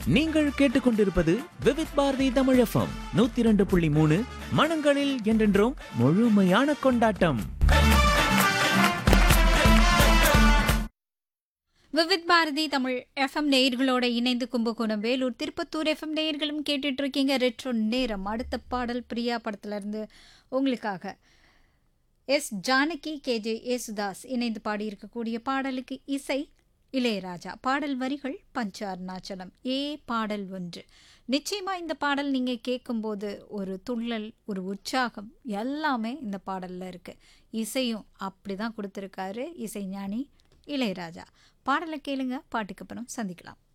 நீங்கள் கேட்டுக்கொண்டிருப்பது விவித் பாரதி தமிழ் எஃப்எம் நூத்தி இரண்டு புள்ளி மூணு மனங்களில் என்றென்றும் முழுமையான கொண்டாட்டம் விவித் பாரதி தமிழ் எஃப்எம் நேயர்களோட இணைந்து கும்பகோணம் வேலூர் திருப்பத்தூர் எஃப்எம் நேயர்களும் கேட்டுட்டு இருக்கீங்க ரெட்ரோ நேரம் அடுத்த பாடல் பிரியா படத்துல இருந்து உங்களுக்காக எஸ் ஜானகி கேஜே ஏசுதாஸ் இணைந்து பாடியிருக்கக்கூடிய பாடலுக்கு இசை இளையராஜா பாடல் வரிகள் பஞ்ச அருணாச்சலம் ஏ பாடல் ஒன்று நிச்சயமா இந்த பாடல் நீங்க கேட்கும்போது ஒரு துள்ளல் ஒரு உற்சாகம் எல்லாமே இந்த பாடல்ல இருக்கு இசையும் அப்படிதான் கொடுத்துருக்காரு இசைஞானி இளையராஜா பாடலை கேளுங்க பாட்டுக்கு அப்புறம் சந்திக்கலாம்